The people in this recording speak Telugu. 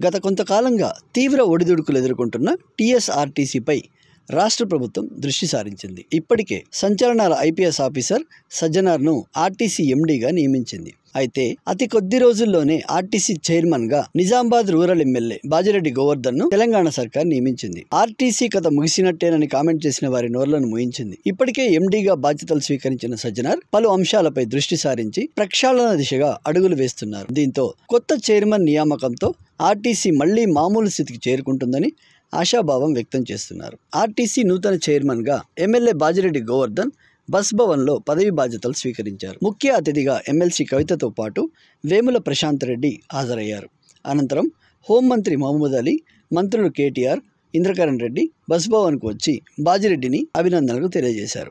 గత కొంతకాలంగా తీవ్ర ఒడిదుడుకులు ఎదుర్కొంటున్న టీఎస్ఆర్టీసీపై రాష్ట్ర ప్రభుత్వం దృష్టి సారించింది ఇప్పటికే సంచలనాల ఐపీఎస్ ఆఫీసర్ సజ్జనార్ను ఆర్టీసీ ఎండీగా నియమించింది అయితే అతి కొద్ది రోజుల్లోనే ఆర్టీసీ చైర్మన్ గా నిజామాబాద్ రూరల్ ఎమ్మెల్యే బాజిరెడ్డి గోవర్ధన్ ను తెలంగాణ సర్కార్ నియమించింది ఆర్టీసీ కథ ముగిసినట్టేనని కామెంట్ చేసిన వారి నోర్లను ముయించింది ఇప్పటికే ఎండీగా బాధ్యతలు స్వీకరించిన సజ్జనార్ పలు అంశాలపై దృష్టి సారించి ప్రక్షాళన దిశగా అడుగులు వేస్తున్నారు దీంతో కొత్త చైర్మన్ నియామకంతో ఆర్టీసీ మళ్లీ మామూలు స్థితికి చేరుకుంటుందని ఆశాభావం వ్యక్తం చేస్తున్నారు ఆర్టీసీ నూతన చైర్మన్గా ఎమ్మెల్యే బాజిరెడ్డి గోవర్ధన్ బస్ భవన్లో పదవి బాధ్యతలు స్వీకరించారు ముఖ్య అతిథిగా ఎమ్మెల్సీ కవితతో పాటు వేముల ప్రశాంత్ రెడ్డి హాజరయ్యారు అనంతరం హోంమంత్రి మహమూద్ అలీ మంత్రులు కేటీఆర్ ఇంద్రకరణ్ రెడ్డి బస్ భవన్కు వచ్చి బాజిరెడ్డిని అభినందనలు తెలియజేశారు